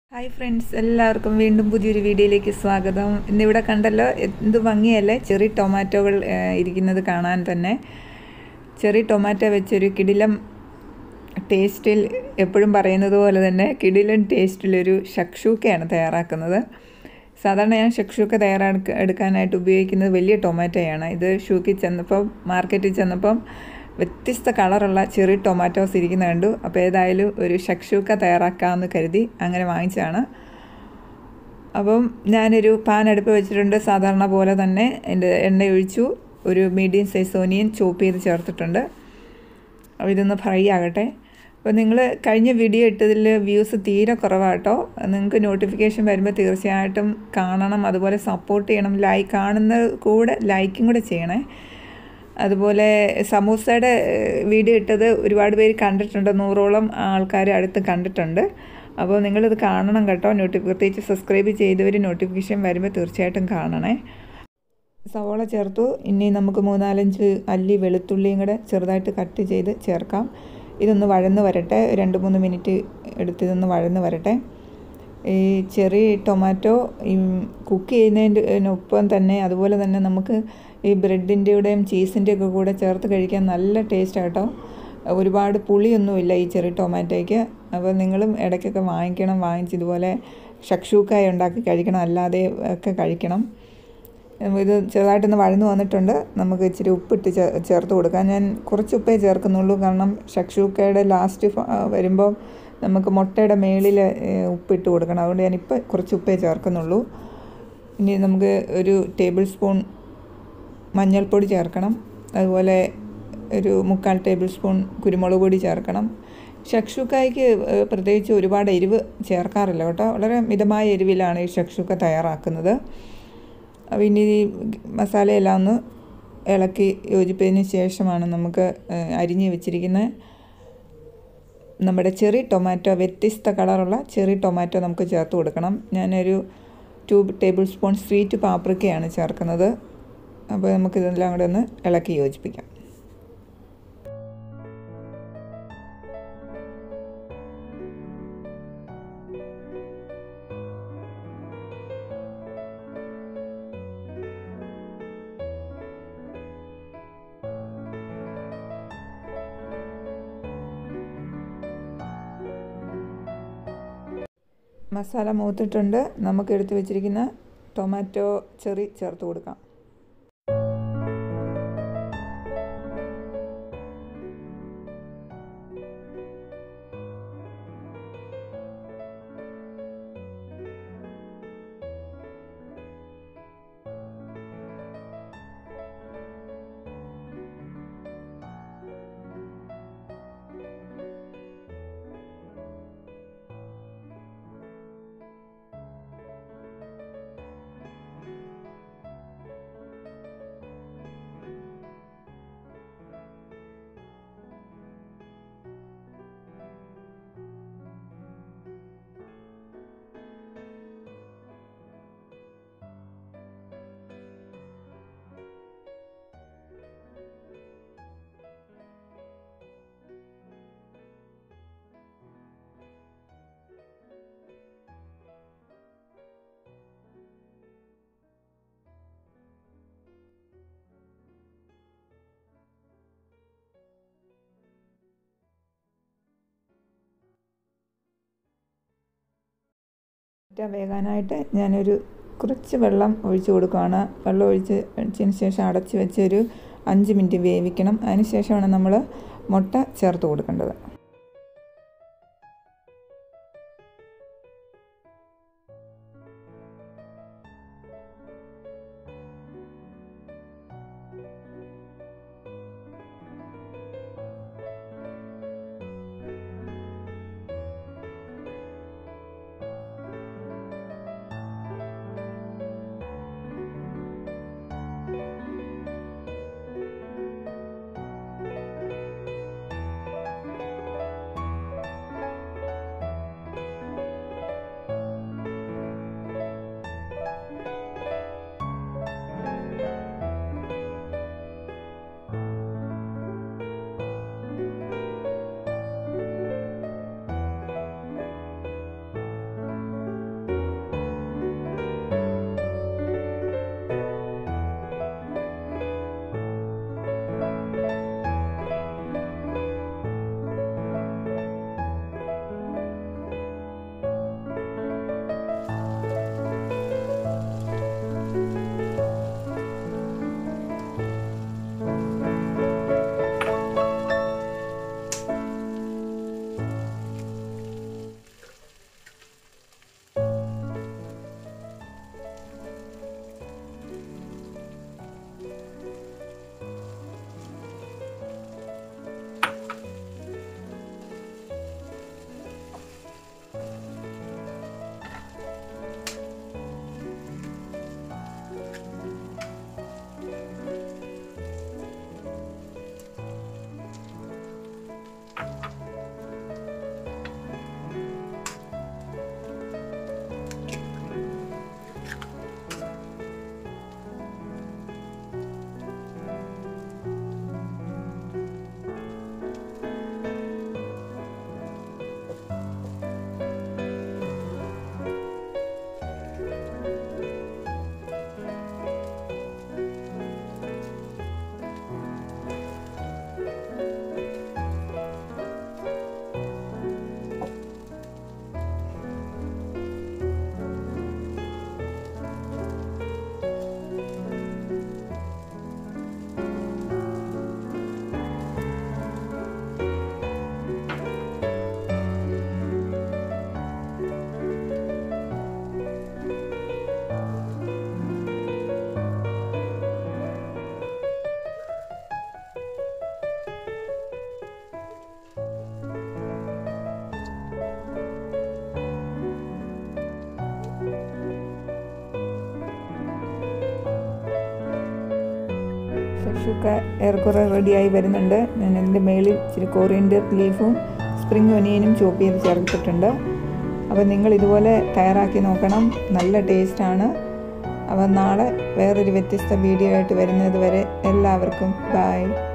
hi friends എല്ലാവർക്കും വീണ്ടും പുതിയൊരു വീഡിയോയിലേക്ക് സ്വാഗതം ഇന്നിവിടെ കണ്ടല്ലോ എന്ത് ഭംഗിയല്ലേ ചെറി ടൊമാറ്റോകൾ ഏഹ്, ഇരിക്കുന്നത് കാണാൻ തന്നെ ചെറി ടൊമാറ്റോ വെച്ചൊരു കിടിലം ടേസ്റ്റിൽ എപ്പോഴും പറയുന്നത് പോലെ തന്നെ കിടിലൻ ടേസ്റ്റിലൊരു ഷക്ഷൂക്കയാണ് തയ്യാറാക്കുന്നത് സാധാരണ ഞാൻ ഷക്ഷൂക്ക തയ്യാറാക്ക എടുക്കാനായിട്ട് ഉപയോഗിക്കുന്നത് വലിയ ടൊമാറ്റോയാണ് ഇത് ഷൂക്കിൽ ചെന്നപ്പം മാർക്കറ്റിൽ ചെന്നപ്പം വ്യത്യസ്ത കളറുള്ള ചെറിയ ടൊമാറ്റോസ് ഇരിക്കുന്ന കണ്ടു അപ്പോൾ ഏതായാലും ഒരു ഷക്ഷൂക്ക തയ്യാറാക്കാമെന്ന് കരുതി അങ്ങനെ വാങ്ങിച്ചതാണ് അപ്പം ഞാനൊരു പാൻ അടുപ്പ് വെച്ചിട്ടുണ്ട് സാധാരണ പോലെ തന്നെ എൻ്റെ എണ്ണ ഒഴിച്ചു ഒരു മീഡിയം സൈസ് ഓനിയൻ ചോപ്പ് ചെയ്ത് ചേർത്തിട്ടുണ്ട് അപ്പോൾ ഇതൊന്ന് ഫ്രൈ ആകട്ടെ അപ്പോൾ നിങ്ങൾ കഴിഞ്ഞ വീഡിയോ ഇട്ടതിൽ വ്യൂസ് തീരെ കുറവാട്ടോ നിങ്ങൾക്ക് നോട്ടിഫിക്കേഷൻ വരുമ്പോൾ തീർച്ചയായിട്ടും കാണണം അതുപോലെ സപ്പോർട്ട് ചെയ്യണം ലൈക്ക് കാണുന്ന കൂടെ ലൈക്കും കൂടെ ചെയ്യണേ അതുപോലെ സമൂസയുടെ ഏഹ്, വീഡിയോ ഇട്ടത് ഒരുപാട് പേര് കണ്ടിട്ടുണ്ട് നൂറോളം ആൾക്കാർ അടുത്ത് കണ്ടിട്ടുണ്ട് അപ്പോൾ നിങ്ങളിത് കാണണം കേട്ടോ നോട്ടി പ്രത്യേകിച്ച് സബ്സ്ക്രൈബ് ചെയ്തവർ നോട്ടിഫിക്കേഷൻ വരുമ്പോൾ തീർച്ചയായിട്ടും കാണണേ സവോള ചേർത്തു ഇനി നമുക്ക് മൂന്നാലഞ്ച് അല്ലി വെളുത്തുള്ളിയും കൂടെ ചെറുതായിട്ട് കട്ട് ചെയ്ത് ചേർക്കാം ഇതൊന്ന് വഴന്ന് വരട്ടെ രണ്ട് മൂന്ന് മിനിറ്റ് എടുത്ത് ഇതൊന്ന് വഴന്ന് വരട്ടെ ഈ ചെറി ടൊമാറ്റോ ഈ കുക്ക് ചെയ്യുന്നതിൻ്റെ തന്നെ അതുപോലെ തന്നെ നമുക്ക് ഈ ബ്രെഡിൻ്റെയും ചീസിൻ്റെ ഒക്കെ കൂടെ ചേർത്ത് കഴിക്കാൻ നല്ല ടേസ്റ്റ് കേട്ടോ ഒരുപാട് പുളിയൊന്നുമില്ല ഈ ചെറി ടൊമാറ്റോയ്ക്ക് അപ്പോൾ നിങ്ങളും ഇടയ്ക്കൊക്കെ വാങ്ങിക്കണം വാങ്ങിച്ച് ഇതുപോലെ ഷക്ഷൂക്കായ ഉണ്ടാക്കി കഴിക്കണം അല്ലാതെ ഒക്കെ കഴിക്കണം ഇത് ചെറുതായിട്ടൊന്ന് വഴന്നു വന്നിട്ടുണ്ട് നമുക്ക് ഇച്ചിരി ഉപ്പിട്ട് ചേ ചേർത്ത് കൊടുക്കാം ഞാൻ കുറച്ച് ഉപ്പേ ചേർക്കുന്നുള്ളൂ കാരണം ഷക്ഷൂക്കയുടെ ലാസ്റ്റ് വരുമ്പോൾ നമുക്ക് മുട്ടയുടെ മേളിൽ ഉപ്പിട്ട് കൊടുക്കണം അതുകൊണ്ട് ഞാനിപ്പോൾ കുറച്ച് ഉപ്പേ ചേർക്കുന്നുള്ളൂ ഇനി നമുക്ക് ഒരു ടേബിൾ സ്പൂൺ മഞ്ഞൾപ്പൊടി ചേർക്കണം അതുപോലെ ഒരു മുക്കാൽ ടേബിൾ സ്പൂൺ കുരുമുളക് പൊടി ചേർക്കണം ഷക്ഷുക്കായ്ക്ക് ഏഹ്, പ്രത്യേകിച്ച് ഒരുപാട് എരിവ് ചേർക്കാറില്ല കേട്ടോ വളരെ മിതമായ എരിവിലാണ് ഈ ഷക്ഷുക്ക തയ്യാറാക്കുന്നത് അപ്പോൾ ഇനി ഈ മസാലയെല്ലാം ഒന്ന് ഇളക്കി യോജിപ്പതിന് ശേഷമാണ് നമുക്ക് ഏഹ്, അരിഞ്ഞ് വെച്ചിരിക്കുന്ന നമ്മുടെ ചെറി ടൊമാറ്റോ വ്യത്യസ്ത കളറുള്ള ചെറി ടൊമാറ്റോ നമുക്ക് ചേർത്ത് കൊടുക്കണം ഞാനൊരു ടു ടേബിൾ സ്പൂൺ സ്വീറ്റ് പാപ്രിക്കയാണ് ചേർക്കുന്നത് അപ്പോൾ നമുക്കിതെല്ലാം കൂടെ ഒന്ന് ഇളക്കി യോജിപ്പിക്കാം മസാല മൂത്തിട്ടുണ്ട് നമുക്ക് എടുത്ത് വെച്ചിരിക്കുന്ന ടൊമാറ്റോ ചെറി ചേർത്ത് കൊടുക്കാം മുട്ട വേകാനായിട്ട് ഞാനൊരു കുറച്ച് വെള്ളം ഒഴിച്ച് കൊടുക്കുകയാണ് വെള്ളം ഒഴിച്ച് വെച്ചതിന് ശേഷം അടച്ച് വെച്ച് ഒരു അഞ്ച് മിനിറ്റ് വേവിക്കണം അതിന് ശേഷമാണ് നമ്മൾ മുട്ട ചേർത്ത് കൊടുക്കേണ്ടത് ഒക്കെ ഏറെക്കുറെ റെഡിയായി വരുന്നുണ്ട് ഞാൻ അതിൻ്റെ മേളിൽ ഇച്ചിരി കോറിയൻഡർ ലീഫും സ്പ്രിംഗ് ഒനിയനും ചോപ്പ് ചെയ്ത് ചേർത്തിട്ടുണ്ട് അപ്പോൾ നിങ്ങൾ ഇതുപോലെ തയ്യാറാക്കി നോക്കണം നല്ല ടേസ്റ്റാണ് അപ്പോൾ നാളെ വേറൊരു വ്യത്യസ്ത വീഡിയോ ആയിട്ട് വരുന്നത് വരെ എല്ലാവർക്കും ബായ്